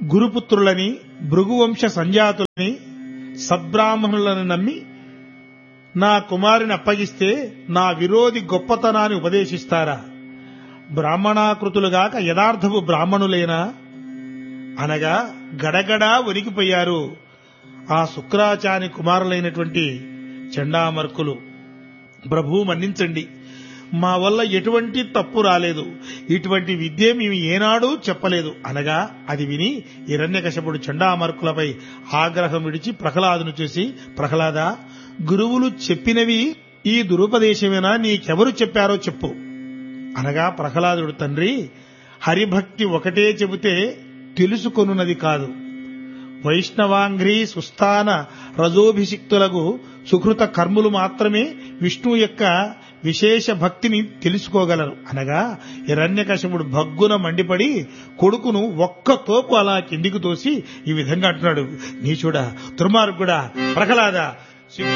గురుపుత్రులని భృగువంశ సంజాతులని సద్బ్రాహ్మణులను నమ్మి నా కుమారుని అప్పగిస్తే నా విరోధి గొప్పతనాన్ని ఉపదేశిస్తారా బ్రాహ్మణాకృతులుగాక యథార్థపు బ్రాహ్మణులేనా అనగా గడగడా వణికిపోయారు ఆ శుక్రాచార్య కుమారులైనటువంటి చండామర్కులు ప్రభు మన్నించండి మా వల్ల ఎటువంటి తప్పు రాలేదు ఇటువంటి విద్య మేము ఏనాడూ చెప్పలేదు అనగా అది విని హిరణ్యకశపుడు చండామర్కులపై ఆగ్రహం విడిచి ప్రహ్లాదును చూసి ప్రహ్లాద గురువులు చెప్పినవి ఈ దురుపదేశమేనా నీకెవరు చెప్పారో చెప్పు అనగా ప్రహ్లాదుడు తండ్రి హరిభక్తి ఒకటే చెబితే తెలుసుకొనున్నది కాదు వైష్ణవాంఘ్రి సుస్థాన రజోభిషిక్తులకు సుకృత కర్ములు మాత్రమే విష్ణు యొక్క విశేష భక్తిని తెలుసుకోగలరు అనగా హిరణ్యకశపుడు భగ్గున మండిపడి కొడుకును ఒక్క తోపు అలా కిందికి తోసి ఈ విధంగా అంటున్నాడు నీచుడా దుర్మార్గుడా ప్రహ్లాద